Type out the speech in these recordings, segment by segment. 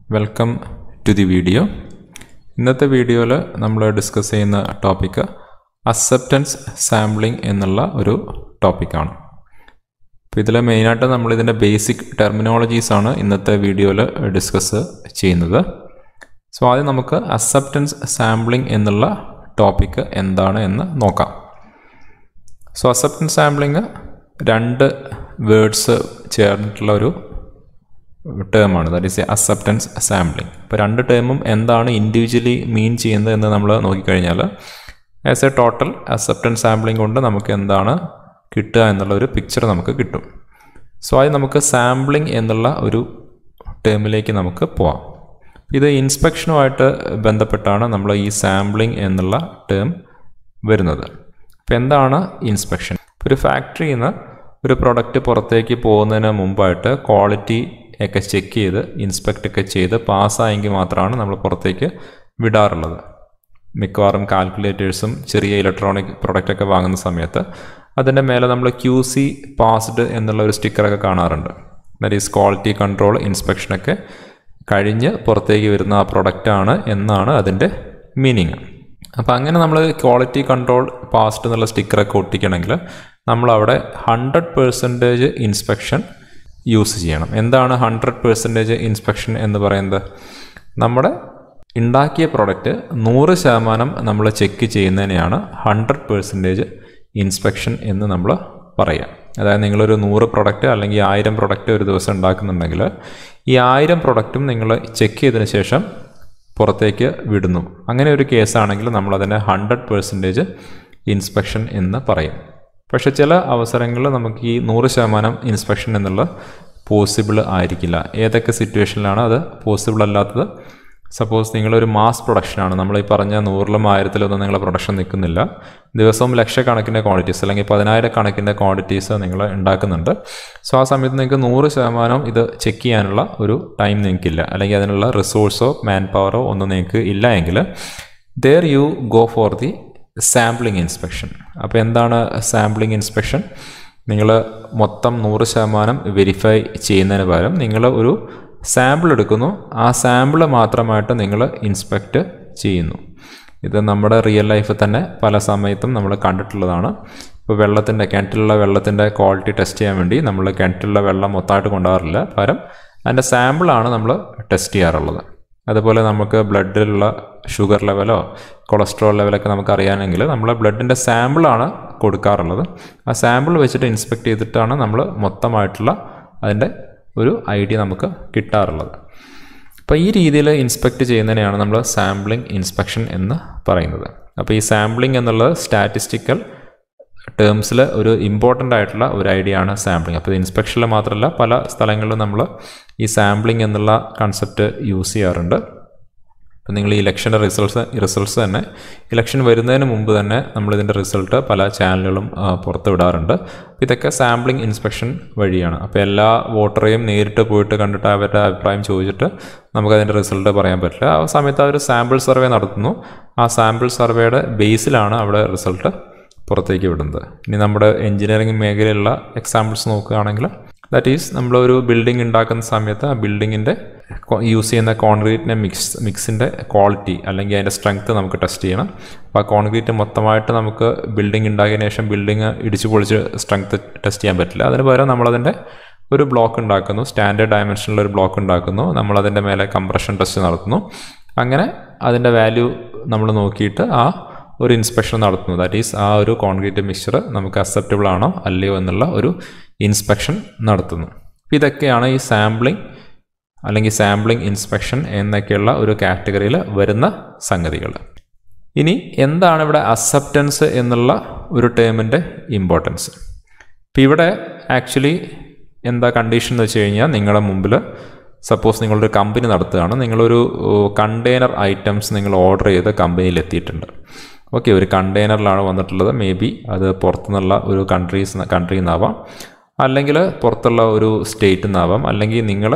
welcome to the video ഇന്നത്തെ വീഡിയോയിൽ നമ്മൾ ഡിസ്കസ് ചെയ്യുന്ന ടോപ്പിക്ക് അക്സെപ്റ്റൻസ് സാമ്പിളിംഗ് എന്നുള്ള ഒരു ടോപ്പിക്കാണ് അപ്പോൾ ഇതിൽ മെയിനായിട്ട് നമ്മൾ ഇതിൻ്റെ ബേസിക് ടെർമിനോളജീസ് ആണ് ഇന്നത്തെ വീഡിയോയിൽ ഡിസ്കസ് ചെയ്യുന്നത് സോ ആദ്യം നമുക്ക് അക്സെപ്റ്റൻസ് സാമ്പിളിംഗ് എന്നുള്ള ടോപ്പിക്ക് എന്താണ് എന്ന് നോക്കാം സോ അക്സെപ്റ്റൻസ് സാമ്പിളിംഗ് രണ്ട് വേർഡ്സ് ചേർന്നിട്ടുള്ള ഒരു ടേമാണ് ദാറ്റ് ഈസ് അക്സെപ്റ്റൻസ് സാമ്പിളിംഗ് ഇപ്പോൾ രണ്ട് ടേമും എന്താണ് ഇൻഡിവിജ്വലി മീൻ ചെയ്യുന്നത് എന്ന് നമ്മൾ നോക്കിക്കഴിഞ്ഞാൽ as a total acceptance sampling കൊണ്ട് നമുക്ക് എന്താണ് കിട്ടുക എന്നുള്ള ഒരു പിക്ചർ നമുക്ക് കിട്ടും സോ അത് നമുക്ക് സാമ്പിളിംഗ് എന്നുള്ള ഒരു ടേമിലേക്ക് നമുക്ക് പോവാം ഇത് ഇൻസ്പെക്ഷനുമായിട്ട് ബന്ധപ്പെട്ടാണ് നമ്മൾ ഈ സാമ്പിളിംഗ് എന്നുള്ള ടേം വരുന്നത് അപ്പോൾ എന്താണ് ഇൻസ്പെക്ഷൻ ഒരു ഫാക്ടറിയിൽ നിന്ന് ഒരു പ്രൊഡക്റ്റ് പുറത്തേക്ക് പോകുന്നതിന് മുമ്പായിട്ട് ക്വാളിറ്റി ഒക്കെ ചെക്ക് ചെയ്ത് ഇൻസ്പെക്റ്റ് ഒക്കെ ചെയ്ത് പാസ്സായെങ്കിൽ മാത്രമാണ് നമ്മൾ പുറത്തേക്ക് വിടാറുള്ളത് മിക്കവാറും കാൽക്കുലേറ്റേഴ്സും ചെറിയ ഇലക്ട്രോണിക് പ്രൊഡക്റ്റൊക്കെ വാങ്ങുന്ന സമയത്ത് അതിൻ്റെ മേലെ നമ്മൾ ക്യൂ സി പാസ്ഡ് എന്നുള്ള ഒരു സ്റ്റിക്കറൊക്കെ കാണാറുണ്ട് ദാറ്റ് ഈസ് ക്വാളിറ്റി കൺട്രോൾ ഇൻസ്പെക്ഷനൊക്കെ കഴിഞ്ഞ് പുറത്തേക്ക് വരുന്ന ആ പ്രൊഡക്റ്റാണ് എന്നാണ് അതിൻ്റെ മീനിങ് അപ്പോൾ അങ്ങനെ നമ്മൾ ക്വാളിറ്റി കൺട്രോൾ പാസ്ഡ് എന്നുള്ള സ്റ്റിക്കറൊക്കെ ഒട്ടിക്കണമെങ്കിൽ നമ്മളവിടെ ഹൺഡ്രഡ് പേഴ്സൻറ്റേജ് ഇൻസ്പെക്ഷൻ യൂസ് ചെയ്യണം എന്താണ് ഹൺഡ്രഡ് പേഴ്സൻറ്റേജ് ഇൻസ്പെക്ഷൻ എന്ന് പറയുന്നത് നമ്മുടെ ഉണ്ടാക്കിയ പ്രൊഡക്റ്റ് നൂറ് ശതമാനം നമ്മൾ ചെക്ക് ചെയ്യുന്നതിനെയാണ് ഹൺഡ്രഡ് പേഴ്സൻറ്റേജ് ഇൻസ്പെക്ഷൻ എന്ന് നമ്മൾ പറയാം അതായത് നിങ്ങളൊരു നൂറ് പ്രൊഡക്റ്റ് അല്ലെങ്കിൽ ആയിരം പ്രൊഡക്റ്റ് ഒരു ദിവസം ഉണ്ടാക്കുന്നുണ്ടെങ്കിൽ ഈ ആയിരം പ്രൊഡക്റ്റും നിങ്ങൾ ചെക്ക് ചെയ്തതിന് ശേഷം പുറത്തേക്ക് വിടുന്നു അങ്ങനെ ഒരു കേസാണെങ്കിൽ നമ്മളതിനെ ഹൺഡ്രഡ് പേഴ്സൻറ്റേജ് ഇൻസ്പെക്ഷൻ എന്ന് പറയും പക്ഷെ ചില അവസരങ്ങളിൽ നമുക്ക് ഈ നൂറ് ശതമാനം ഇൻസ്പെക്ഷൻ എന്നുള്ള പോസിബിൾ ആയിരിക്കില്ല ഏതൊക്കെ സിറ്റുവേഷനിലാണ് അത് പോസിബിൾ അല്ലാത്തത് സപ്പോസ് നിങ്ങളൊരു മാസ് പ്രൊഡക്ഷനാണ് നമ്മൾ ഈ പറഞ്ഞ നൂറിലും ആയിരത്തിലൊന്നും നിങ്ങളെ പ്രൊഡക്ഷൻ നിൽക്കുന്നില്ല ദിവസവും ലക്ഷക്കണക്കിൻ്റെ ക്വാണ്ടിറ്റീസ് അല്ലെങ്കിൽ പതിനായിരക്കണക്കിൻ്റെ ക്വാണ്ടിറ്റീസ് നിങ്ങൾ ഉണ്ടാക്കുന്നുണ്ട് സോ ആ സമയത്ത് നിങ്ങൾക്ക് നൂറ് ശതമാനം ഇത് ചെക്ക് ചെയ്യാനുള്ള ഒരു ടൈം നിങ്ങൾക്കില്ല അല്ലെങ്കിൽ അതിനുള്ള റിസോഴ്സോ മാൻ പവറോ ഒന്നും നിങ്ങൾക്ക് ഇല്ല എങ്കിൽ there you go for the sampling inspection അപ്പോൾ എന്താണ് സാമ്പിളിംഗ് ഇൻസ്പെക്ഷൻ നിങ്ങൾ മൊത്തം നൂറ് ശതമാനം വെരിഫൈ ചെയ്യുന്നതിന് പകരം നിങ്ങൾ ഒരു സാമ്പിൾ എടുക്കുന്നു ആ സാമ്പിൾ മാത്രമായിട്ട് നിങ്ങൾ ഇൻസ്പെക്റ്റ് ചെയ്യുന്നു ഇത് നമ്മുടെ റിയൽ ലൈഫിൽ തന്നെ പല സമയത്തും നമ്മൾ കണ്ടിട്ടുള്ളതാണ് ഇപ്പോൾ വെള്ളത്തിൻ്റെ കിണറ്റിലുള്ള വെള്ളത്തിൻ്റെ ക്വാളിറ്റി ടെസ്റ്റ് ചെയ്യാൻ വേണ്ടി നമ്മൾ കിണറ്റിലുള്ള വെള്ളം മൊത്തമായിട്ട് കൊണ്ടുപോകാറില്ല പകരം അതിൻ്റെ സാമ്പിളാണ് നമ്മൾ ടെസ്റ്റ് ചെയ്യാറുള്ളത് അതുപോലെ നമുക്ക് ബ്ലഡിലുള്ള ഷുഗർ ലെവലോ കൊളസ്ട്രോൾ ലെവലൊക്കെ നമുക്ക് അറിയാമെങ്കിൽ നമ്മൾ ബ്ലഡിൻ്റെ സാമ്പിളാണ് കൊടുക്കാറുള്ളത് ആ സാമ്പിൾ വെച്ചിട്ട് ഇൻസ്പെക്ട് ചെയ്തിട്ടാണ് നമ്മൾ മൊത്തമായിട്ടുള്ള അതിൻ്റെ ഒരു ഐഡിയ നമുക്ക് കിട്ടാറുള്ളത് അപ്പോൾ ഈ രീതിയിൽ ഇൻസ്പെക്ട് ചെയ്യുന്നതിനെയാണ് നമ്മൾ സാമ്പിളിംഗ് ഇൻസ്പെക്ഷൻ എന്ന് പറയുന്നത് അപ്പോൾ ഈ സാമ്പിളിംഗ് എന്നുള്ളത് സ്റ്റാറ്റിസ്റ്റിക്കൽ ടേംസിൽ ഒരു ഇമ്പോർട്ടൻ്റ് ആയിട്ടുള്ള ഒരു ഐഡിയ ആണ് സാമ്പിളിംഗ് അപ്പോൾ ഇൻസ്പെക്ഷനിൽ മാത്രമല്ല പല സ്ഥലങ്ങളിലും നമ്മൾ ഈ സാമ്പിളിംഗ് എന്നുള്ള കൺസെപ്റ്റ് യൂസ് ചെയ്യാറുണ്ട് അപ്പോൾ നിങ്ങൾ ഈ ഇലക്ഷൻ്റെ റിസൾട്ട്സ് റിസൾട്ട്സ് തന്നെ ഇലക്ഷൻ വരുന്നതിന് മുമ്പ് തന്നെ നമ്മളിതിൻ്റെ റിസൾട്ട് പല ചാനലുകളും പുറത്ത് വിടാറുണ്ട് ഇതൊക്കെ സാമ്പിളിംഗ് ഇൻസ്പെക്ഷൻ വഴിയാണ് അപ്പോൾ എല്ലാ വോട്ടറെയും നേരിട്ട് പോയിട്ട് കണ്ടിട്ട് അവരുടെ അഭിപ്രായം ചോദിച്ചിട്ട് നമുക്കതിൻ്റെ റിസൾട്ട് പറയാൻ പറ്റില്ല ആ സമയത്ത് അവർ സാമ്പിൾ സർവേ നടത്തുന്നു ആ സാമ്പിൾ സർവേയുടെ ബേസിലാണ് അവിടെ റിസൾട്ട് പുറത്തേക്ക് വിടുന്നത് ഇനി നമ്മുടെ എഞ്ചിനീയറിംഗ് മേഖലയിലുള്ള എക്സാമ്പിൾസ് നോക്കുകയാണെങ്കിൽ ദാറ്റ് ഈസ് നമ്മളൊരു ബിൽഡിംഗ് ഉണ്ടാക്കുന്ന സമയത്ത് ആ ബിൽഡിങ്ങിൻ്റെ യൂസ് ചെയ്യുന്ന കോൺക്രീറ്റിൻ്റെ മിക്സ് മിക്സിൻ്റെ ക്വാളിറ്റി അല്ലെങ്കിൽ അതിൻ്റെ സ്ട്രെങ്ത്ത് നമുക്ക് ടെസ്റ്റ് ചെയ്യണം അപ്പോൾ ആ കോൺക്രീറ്റ് മൊത്തമായിട്ട് നമുക്ക് ബിൽഡിംഗ് ഉണ്ടാക്കിയതിന് ശേഷം ബിൽഡിംഗ് ഇടിച്ചു പൊളിച്ച് സ്ട്രെങ്ത്ത് ടെസ്റ്റ് ചെയ്യാൻ പറ്റില്ല അതിന് പകരം നമ്മളതിൻ്റെ ഒരു ബ്ലോക്ക് ഉണ്ടാക്കുന്നു സ്റ്റാൻഡേർഡ് ഡയമെൻഷനിലുള്ള ഒരു ബ്ലോക്ക് ഉണ്ടാക്കുന്നു നമ്മളതിൻ്റെ മേലെ കംപ്രഷൻ ടെസ്റ്റ് നടത്തുന്നു അങ്ങനെ അതിൻ്റെ വാല്യൂ നമ്മൾ നോക്കിയിട്ട് ആ ഒരു ഇൻസ്പെക്ഷൻ നടത്തുന്നു ദാറ്റ് ഈസ് ആ ഒരു കോൺക്രീറ്റ് മിക്സ്ചർ നമുക്ക് അക്സെപ്റ്റബിൾ ആണോ അല്ലയോ എന്നുള്ള ഒരു ഇൻസ്പെക്ഷൻ നടത്തുന്നു ഇതൊക്കെയാണ് ഈ സാമ്പിളിംഗ് അല്ലെങ്കിൽ സാമ്പിളിംഗ് ഇൻസ്പെക്ഷൻ എന്നൊക്കെയുള്ള ഒരു കാറ്റഗറിയിൽ വരുന്ന സംഗതികൾ ഇനി എന്താണ് ഇവിടെ അക്സെപ്റ്റൻസ് എന്നുള്ള ഒരു ടേമിൻ്റെ ഇമ്പോർട്ടൻസ് ഇപ്പം ഇവിടെ ആക്ച്വലി എന്താ കണ്ടീഷൻ എന്ന് വെച്ച് കഴിഞ്ഞാൽ നിങ്ങളുടെ മുമ്പിൽ സപ്പോസ് നിങ്ങളൊരു കമ്പനി നടത്തുകയാണ് നിങ്ങളൊരു കണ്ടെയ്നർ ഐറ്റംസ് നിങ്ങൾ ഓർഡർ ചെയ്ത് കമ്പനിയിൽ എത്തിയിട്ടുണ്ട് ഓക്കെ ഒരു കണ്ടെയ്നറിലാണ് വന്നിട്ടുള്ളത് മേ ബി അത് പുറത്തുനിന്നുള്ള ഒരു കൺട്രീസ് കൺട്രിയിൽ നിന്നാവാം അല്ലെങ്കിൽ പുറത്തുള്ള ഒരു സ്റ്റേറ്റിൽ നിന്നാവാം അല്ലെങ്കിൽ നിങ്ങൾ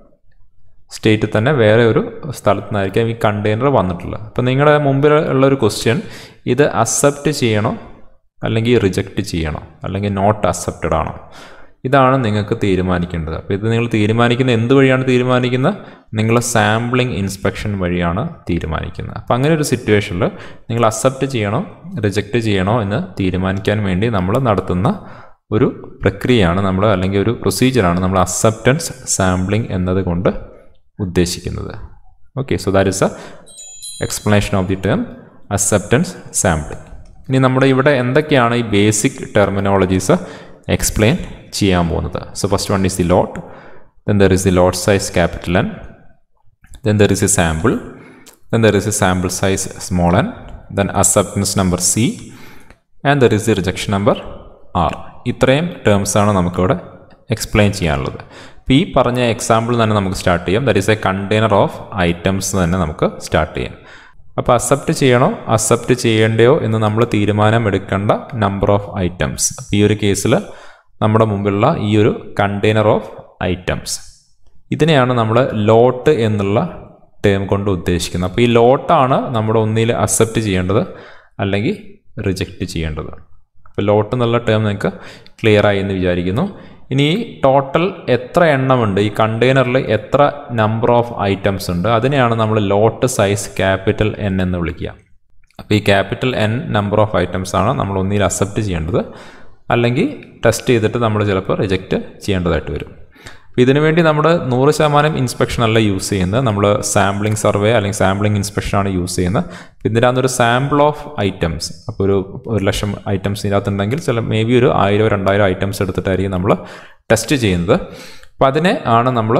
സ്റ്റേറ്റിൽ തന്നെ വേറെ ഒരു സ്ഥലത്തു നിന്നായിരിക്കും ഈ കണ്ടെയ്നർ വന്നിട്ടുള്ളത് അപ്പോൾ നിങ്ങളുടെ മുമ്പിൽ ഉള്ള ഒരു ക്വസ്റ്റ്യൻ ഇത് അക്സെപ്റ്റ് ചെയ്യണോ അല്ലെങ്കിൽ റിജക്റ്റ് ചെയ്യണോ അല്ലെങ്കിൽ നോട്ട് അക്സെപ്റ്റഡ് ആണോ ഇതാണ് നിങ്ങൾക്ക് തീരുമാനിക്കേണ്ടത് അപ്പോൾ ഇത് നിങ്ങൾ തീരുമാനിക്കുന്ന എന്ത് വഴിയാണ് തീരുമാനിക്കുന്നത് നിങ്ങൾ സാമ്പിളിംഗ് ഇൻസ്പെക്ഷൻ വഴിയാണ് തീരുമാനിക്കുന്നത് അപ്പോൾ അങ്ങനെ ഒരു സിറ്റുവേഷനിൽ നിങ്ങൾ അക്സെപ്റ്റ് ചെയ്യണോ റിജക്റ്റ് ചെയ്യണോ എന്ന് തീരുമാനിക്കാൻ വേണ്ടി നമ്മൾ നടത്തുന്ന ഒരു പ്രക്രിയയാണ് നമ്മൾ അല്ലെങ്കിൽ ഒരു പ്രൊസീജിയറാണ് നമ്മൾ അക്സെപ്റ്റൻസ് സാമ്പിളിംഗ് എന്നതുകൊണ്ട് ഉദ്ദേശിക്കുന്നത് okay so that is a explanation of the term acceptance sampling ഇനി നമ്മുടെ ഇവിടെ എന്തൊക്കെയാണ് ഈ ബേസിക് ടെർമിനോളജീസ് എക്സ്പ്ലെയിൻ ചെയ്യാൻ പോകുന്നത് so first one is the lot then there is the lot size capital N then there is a sample then there is a sample size small N then acceptance number C and there is the rejection number R ഇത്രയും ടേംസാണ് നമുക്കിവിടെ explain ചെയ്യാനുള്ളത് അപ്പോൾ ഈ പറഞ്ഞ example തന്നെ നമുക്ക് start ചെയ്യാം that is a container of items തന്നെ നമുക്ക് സ്റ്റാർട്ട് ചെയ്യാം അപ്പോൾ അക്സെപ്റ്റ് ചെയ്യണോ അക്സെപ്റ്റ് ചെയ്യേണ്ടയോ എന്ന് നമ്മൾ തീരുമാനം എടുക്കേണ്ട നമ്പർ ഓഫ് ഐറ്റംസ് ഈ ഒരു കേസിൽ നമ്മുടെ മുമ്പിലുള്ള ഈ ഒരു കണ്ടെയ്നർ ഓഫ് ഐറ്റംസ് ഇതിനെയാണ് നമ്മൾ ലോട്ട് എന്നുള്ള ടേം കൊണ്ട് ഉദ്ദേശിക്കുന്നത് അപ്പോൾ ഈ ലോട്ടാണ് നമ്മുടെ ഒന്നിൽ അക്സെപ്റ്റ് ചെയ്യേണ്ടത് അല്ലെങ്കിൽ റിജക്റ്റ് ചെയ്യേണ്ടത് അപ്പോൾ ലോട്ട് എന്നുള്ള ടേം നിങ്ങൾക്ക് ക്ലിയർ ആയി എന്ന് വിചാരിക്കുന്നു ഇനി ഈ ടോട്ടൽ എത്ര എണ്ണമുണ്ട് ഈ കണ്ടെയ്നറിൽ എത്ര നമ്പർ ഓഫ് ഐറ്റംസ് ഉണ്ട് അതിനെയാണ് നമ്മൾ ലോട്ട് സൈസ് ക്യാപിറ്റൽ എൻ എന്ന് വിളിക്കുക അപ്പോൾ ഈ capital N number of items ആണ് നമ്മൾ ഒന്നിൽ അക്സെപ്റ്റ് ചെയ്യേണ്ടത് അല്ലെങ്കിൽ ടെസ്റ്റ് ചെയ്തിട്ട് നമ്മൾ ചിലപ്പോൾ റിജക്റ്റ് ചെയ്യേണ്ടതായിട്ട് വരും അപ്പോൾ ഇതിനു വേണ്ടി നമ്മൾ നൂറ് ശതമാനം ഇൻസ്പെക്ഷൻ അല്ല യൂസ് ചെയ്യുന്നത് നമ്മൾ സാമ്പിളിംഗ് സർവേ അല്ലെങ്കിൽ സാമ്പിളിംഗ് ഇൻസ്പെക്ഷനാണ് യൂസ് ചെയ്യുന്നത് ഇതിൻ്റെ അകത്തൊരു സാമ്പിൾ ഓഫ് ഐറ്റംസ് അപ്പോൾ ഒരു ഒരു ലക്ഷം ഐറ്റംസ് ഇതിനകത്തുണ്ടെങ്കിൽ ചില മേ ബി ഒരു ആയിരം രണ്ടായിരം ഐറ്റംസ് എടുത്തിട്ടായിരിക്കും നമ്മൾ ടെസ്റ്റ് ചെയ്യുന്നത് അപ്പോൾ അതിനെ ആണ് നമ്മൾ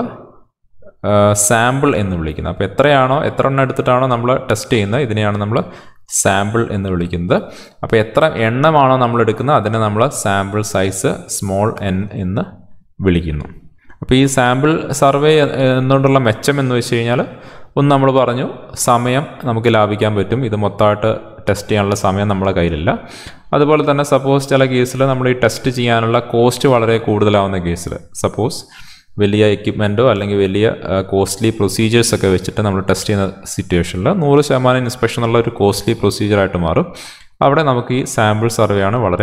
സാമ്പിൾ എന്ന് വിളിക്കുന്നത് അപ്പോൾ എത്രയാണോ എത്ര എണ്ണം എടുത്തിട്ടാണോ നമ്മൾ ടെസ്റ്റ് ചെയ്യുന്നത് ഇതിനെയാണ് നമ്മൾ സാമ്പിൾ എന്ന് വിളിക്കുന്നത് അപ്പോൾ എത്ര എണ്ണമാണോ നമ്മൾ എടുക്കുന്നത് അതിനെ നമ്മൾ സാമ്പിൾ സൈസ് സ്മോൾ എൻ എന്ന് വിളിക്കുന്നു അപ്പോൾ ഈ സാമ്പിൾ സർവേ എന്നുകൊണ്ടുള്ള മെച്ചം എന്ന് വെച്ച് കഴിഞ്ഞാൽ ഒന്ന് നമ്മൾ പറഞ്ഞു സമയം നമുക്ക് ലാഭിക്കാൻ പറ്റും ഇത് മൊത്തമായിട്ട് ടെസ്റ്റ് ചെയ്യാനുള്ള സമയം നമ്മുടെ കയ്യിലില്ല അതുപോലെ തന്നെ സപ്പോസ് ചില കേസിൽ നമ്മൾ ഈ ടെസ്റ്റ് ചെയ്യാനുള്ള കോസ്റ്റ് വളരെ കൂടുതലാവുന്ന കേസിൽ സപ്പോസ് വലിയ എക്യുപ്മെൻറ്റോ അല്ലെങ്കിൽ വലിയ കോസ്റ്റ്ലി പ്രൊസീജിയേഴ്സ് ഒക്കെ വെച്ചിട്ട് നമ്മൾ ടെസ്റ്റ് ചെയ്യുന്ന സിറ്റുവേഷനിൽ നൂറ് ശതമാനം ഇൻസ്പെക്ഷൻ എന്നുള്ള ഒരു കോസ്റ്റ്ലി പ്രൊസീജിയറായിട്ട് മാറും അവിടെ നമുക്ക് ഈ സാമ്പിൾ സർവേ ആണ് വളരെ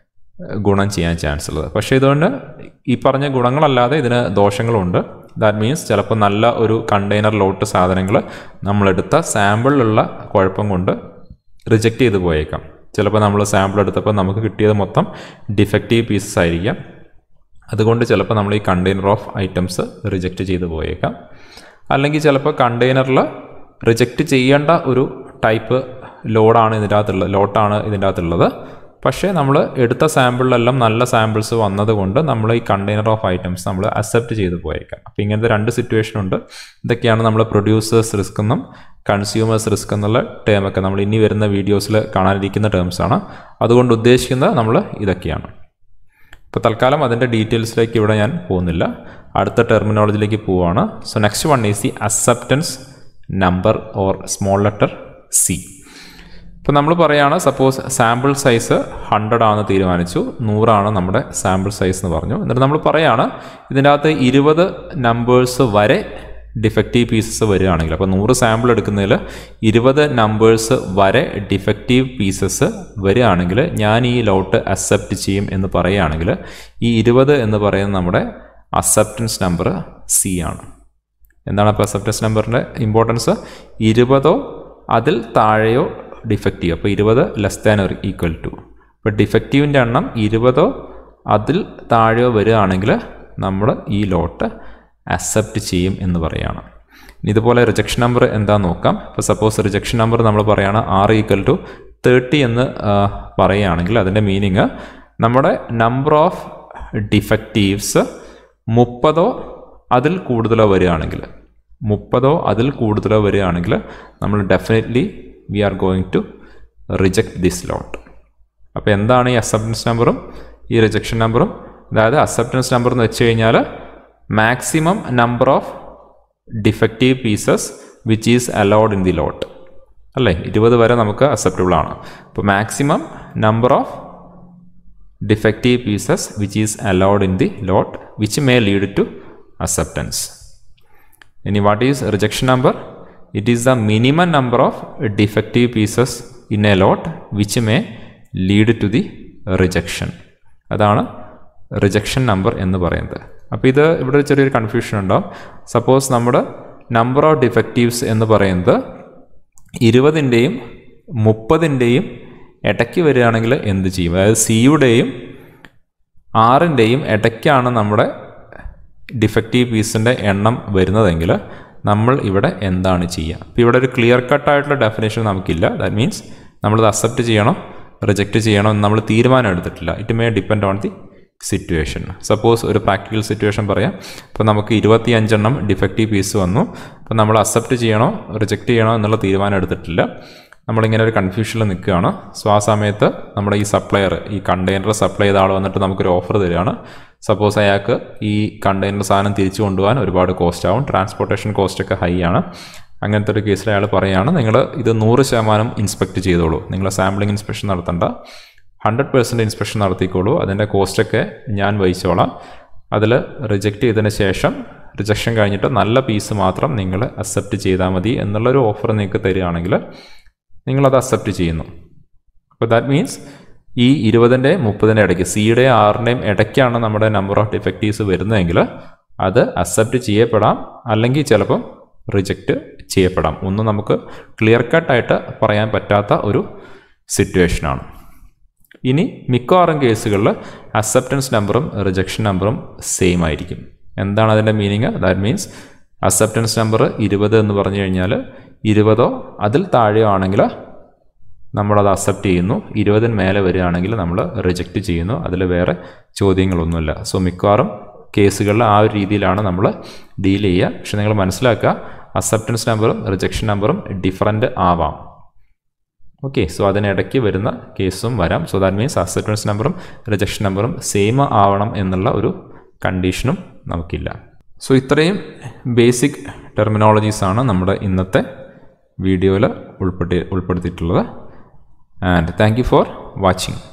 ഗുണം ചെയ്യാൻ ചാൻസ് ഉള്ളത് പക്ഷേ ഇതുകൊണ്ട് ഈ പറഞ്ഞ ഗുണങ്ങളല്ലാതെ ഇതിന് ദോഷങ്ങളുണ്ട് ദാറ്റ് മീൻസ് ചിലപ്പോൾ നല്ല ഒരു കണ്ടെയ്നർ ലോട്ട് സാധനങ്ങൾ നമ്മളെടുത്ത സാമ്പിളിലുള്ള കുഴപ്പം കൊണ്ട് റിജക്റ്റ് ചെയ്ത് പോയേക്കാം ചിലപ്പോൾ നമ്മൾ സാമ്പിൾ എടുത്തപ്പോൾ നമുക്ക് കിട്ടിയത് മൊത്തം ഡിഫക്റ്റീവ് പീസസ് ആയിരിക്കാം അതുകൊണ്ട് ചിലപ്പോൾ നമ്മൾ ഈ കണ്ടെയ്നർ ഓഫ് ഐറ്റംസ് റിജക്റ്റ് ചെയ്ത് പോയേക്കാം അല്ലെങ്കിൽ ചിലപ്പോൾ കണ്ടെയ്നറിൽ റിജക്റ്റ് ചെയ്യേണ്ട ഒരു ടൈപ്പ് ലോഡാണ് ഇതിൻ്റെ അകത്തുള്ളത് ലോട്ടാണ് ഇതിൻ്റെ അകത്തുള്ളത് പക്ഷേ നമ്മൾ എടുത്ത സാമ്പിളിലെല്ലാം നല്ല സാമ്പിൾസ് വന്നതുകൊണ്ട് നമ്മൾ ഈ കണ്ടെയ്നർ ഓഫ് ഐറ്റംസ് നമ്മൾ അക്സെപ്റ്റ് ചെയ്ത് പോയേക്കാം അപ്പോൾ ഇങ്ങനത്തെ രണ്ട് സിറ്റുവേഷൻ ഉണ്ട് ഇതൊക്കെയാണ് നമ്മൾ പ്രൊഡ്യൂസേഴ്സ് റിസ്ക് എന്നും കൺസ്യൂമേഴ്സ് റിസ്ക് എന്നുള്ള ടേമൊക്കെ നമ്മൾ ഇനി വരുന്ന വീഡിയോസിൽ കാണാനിരിക്കുന്ന ടേംസാണ് അതുകൊണ്ട് ഉദ്ദേശിക്കുന്നത് നമ്മൾ ഇതൊക്കെയാണ് ഇപ്പോൾ തൽക്കാലം അതിൻ്റെ ഡീറ്റെയിൽസിലേക്ക് ഇവിടെ ഞാൻ പോകുന്നില്ല അടുത്ത ടെർമിനോളജിയിലേക്ക് പോവുകയാണ് so next one is the acceptance number or small letter C ഇപ്പോൾ നമ്മൾ പറയുകയാണ് സപ്പോസ് സാമ്പിൾ സൈസ് ഹൺഡ്രഡ് ആണെന്ന് തീരുമാനിച്ചു നൂറാണ് നമ്മുടെ സാമ്പിൾ സൈസ് എന്ന് പറഞ്ഞു എന്നിട്ട് നമ്മൾ പറയുകയാണ് ഇതിൻ്റെ അകത്ത് ഇരുപത് നമ്പേഴ്സ് വരെ ഡിഫക്റ്റീവ് പീസസ് വരികയാണെങ്കിൽ അപ്പോൾ നൂറ് സാമ്പിൾ എടുക്കുന്നതിൽ ഇരുപത് നമ്പേഴ്സ് വരെ ഡിഫക്റ്റീവ് പീസസ് വരികയാണെങ്കിൽ ഞാൻ ഈ ലോട്ട് അക്സെപ്റ്റ് ചെയ്യും എന്ന് പറയുകയാണെങ്കിൽ ഈ ഇരുപത് എന്ന് പറയുന്നത് നമ്മുടെ അക്സെപ്റ്റൻസ് നമ്പർ സി ആണ് എന്താണ് അപ്പോൾ അക്സെപ്റ്റൻസ് നമ്പറിൻ്റെ ഇമ്പോർട്ടൻസ് ഇരുപതോ അതിൽ താഴെയോ ഡിഫക്റ്റീവ് അപ്പോൾ ഇരുപത് ലെസ് ദാൻ ഒരു ഈക്വൽ ടു ഇപ്പോൾ ഡിഫക്റ്റീവിൻ്റെ എണ്ണം ഇരുപതോ അതിൽ താഴെയോ വരികയാണെങ്കിൽ നമ്മൾ ഈ ലോട്ട് അക്സെപ്റ്റ് ചെയ്യും എന്ന് പറയുകയാണ് ഇതുപോലെ റിജക്ഷൻ നമ്പർ എന്താണെന്ന് നോക്കാം ഇപ്പോൾ സപ്പോസ് റിജക്ഷൻ നമ്പർ നമ്മൾ പറയുകയാണ് ആർ ഈക്വൽ ടു തേർട്ടി എന്ന് പറയുകയാണെങ്കിൽ അതിൻ്റെ മീനിങ് നമ്മുടെ നമ്പർ ഓഫ് ഡിഫക്റ്റീവ്സ് മുപ്പതോ അതിൽ കൂടുതലോ വരികയാണെങ്കിൽ മുപ്പതോ അതിൽ കൂടുതലോ വരികയാണെങ്കിൽ നമ്മൾ definitely we are going to reject this lot അപ്പോൾ എന്താണ് ഈ അക്സെപ്റ്റൻസ് നമ്പറും ഈ റിജക്ഷൻ നമ്പറും അതായത് അക്സെപ്റ്റൻസ് നമ്പർ എന്ന് വെച്ച് കഴിഞ്ഞാൽ maximum number of defective pieces which is allowed in the lot അല്ലേ ഇരുപത് വരെ നമുക്ക് അക്സെപ്റ്റബിൾ ആണ് അപ്പോൾ maximum number of defective pieces which is allowed in the lot which may lead to acceptance ഇനി what is rejection number it is the minimum number of defective pieces in a lot which may lead to the rejection അതാണ് rejection number എന്ന് പറയുന്നത് അപ്പോൾ ഇത് ഇവിടെ ഒരു ചെറിയൊരു confusion ഉണ്ടാവും സപ്പോസ് നമ്മുടെ നമ്പർ ഓഫ് ഡിഫക്റ്റീവ്സ് എന്ന് പറയുന്നത് ഇരുപതിൻ്റെയും മുപ്പതിൻ്റെയും ഇടയ്ക്ക് വരികയാണെങ്കിൽ എന്ത് ചെയ്യും അതായത് സിയുടെയും ആറിൻ്റെയും ഇടയ്ക്കാണ് നമ്മുടെ ഡിഫക്റ്റീവ് പീസിൻ്റെ എണ്ണം വരുന്നതെങ്കിൽ നമ്മൾ ഇവിടെ എന്താണ് ചെയ്യുക അപ്പോൾ ഇവിടെ ഒരു ക്ലിയർ കട്ടായിട്ടുള്ള ഡെഫിനേഷൻ നമുക്കില്ല ദാറ്റ് മീൻസ് നമ്മളിത് അക്സെപ്റ്റ് ചെയ്യണോ റിജക്റ്റ് ചെയ്യണോ എന്ന് നമ്മൾ തീരുമാനം എടുത്തിട്ടില്ല it may depend on the situation suppose ഒരു പ്രാക്ടിക്കൽ സിറ്റുവേഷൻ പറയാം ഇപ്പോൾ നമുക്ക് ഇരുപത്തി അഞ്ചെണ്ണം ഡിഫക്റ്റീവ് പീസ് വന്നു അപ്പോൾ നമ്മൾ അക്സെപ്റ്റ് ചെയ്യണോ റിജക്റ്റ് ചെയ്യണോ എന്നുള്ള തീരുമാനം എടുത്തിട്ടില്ല നമ്മളിങ്ങനെ ഒരു കൺഫ്യൂഷനിൽ നിൽക്കുകയാണ് സോ ആ സമയത്ത് നമ്മുടെ ഈ സപ്ലയർ ഈ കണ്ടെയ്നർ സപ്ലൈ ചെയ്ത ആൾ വന്നിട്ട് നമുക്കൊരു ഓഫർ തരികയാണ് സപ്പോസ് അയാൾക്ക് ഈ കണ്ടെയ്നർ സാധനം തിരിച്ചു കൊണ്ടുപോകാൻ ഒരുപാട് കോസ്റ്റ് ആവും ട്രാൻസ്പോർട്ടേഷൻ കോസ്റ്റ് ഒക്കെ ഹൈ ആണ് അങ്ങനത്തെ ഒരു കേസിൽ അയാൾ പറയുകയാണ് നിങ്ങൾ ഇത് നൂറ് ശതമാനം ഇൻസ്പെക്ട് ചെയ്തോളൂ നിങ്ങൾ സാമ്പിളിംഗ് ഇൻസ്പെക്ഷൻ നടത്തണ്ട ഹൺഡ്രഡ് പേഴ്സൻറ്റ് ഇൻസ്പെക്ഷൻ നടത്തിക്കോളൂ അതിൻ്റെ കോസ്റ്റൊക്കെ ഞാൻ വഹിച്ചോളാം അതിൽ റിജക്റ്റ് ചെയ്തതിന് ശേഷം റിജക്ഷൻ കഴിഞ്ഞിട്ട് നല്ല പീസ് മാത്രം നിങ്ങൾ അക്സെപ്റ്റ് ചെയ്താൽ മതി എന്നുള്ളൊരു ഓഫർ നിങ്ങൾക്ക് തരികയാണെങ്കിൽ നിങ്ങളത് അക്സെപ്റ്റ് ചെയ്യുന്നു അപ്പോൾ ദാറ്റ് മീൻസ് ഈ ഇരുപതിൻ്റെ മുപ്പതിൻ്റെ ഇടയ്ക്ക് സിയുടെ ആറിൻ്റെയും ഇടയ്ക്കാണ് നമ്മുടെ നമ്പർ ഓഫ് ഡിഫക്റ്റീവ്സ് വരുന്നതെങ്കിൽ അത് അക്സെപ്റ്റ് ചെയ്യപ്പെടാം അല്ലെങ്കിൽ ചിലപ്പം റിജക്റ്റ് ചെയ്യപ്പെടാം ഒന്നും നമുക്ക് ക്ലിയർ കട്ടായിട്ട് പറയാൻ പറ്റാത്ത ഒരു സിറ്റുവേഷനാണ് ഇനി മിക്കവാറും കേസുകളിൽ അക്സെപ്റ്റൻസ് നമ്പറും റിജക്ഷൻ നമ്പറും സെയിം ആയിരിക്കും എന്താണ് അതിൻ്റെ meaning that means acceptance number ഇരുപത് എന്ന് പറഞ്ഞു കഴിഞ്ഞാൽ ഇരുപതോ അതിൽ താഴെയോ ആണെങ്കിൽ നമ്മളത് അക്സെപ്റ്റ് ചെയ്യുന്നു ഇരുപതിന് മേലെ വരികയാണെങ്കിൽ നമ്മൾ റിജക്റ്റ് ചെയ്യുന്നു അതിൽ വേറെ ചോദ്യങ്ങളൊന്നുമില്ല സോ മിക്കവാറും കേസുകളിൽ ആ ഒരു രീതിയിലാണ് നമ്മൾ ഡീൽ ചെയ്യുക പക്ഷെ നിങ്ങൾ മനസ്സിലാക്കുക അക്സെപ്റ്റൻസ് നമ്പറും റിജക്ഷൻ നമ്പറും ഡിഫറൻറ്റ് ആവാം ഓക്കെ സോ അതിനിടയ്ക്ക് വരുന്ന കേസും വരാം സോ ദാറ്റ് മീൻസ് അക്സെപ്റ്റൻസ് നമ്പറും റിജക്ഷൻ നമ്പറും സെയിം ആവണം എന്നുള്ള ഒരു കണ്ടീഷനും നമുക്കില്ല സോ ഇത്രയും ബേസിക് ടെർമിനോളജീസാണ് നമ്മുടെ ഇന്നത്തെ വീഡിയോയിൽ ഉൾപ്പെടുത്തി ഉൾപ്പെടുത്തിയിട്ടുള്ളത് and thank you for watching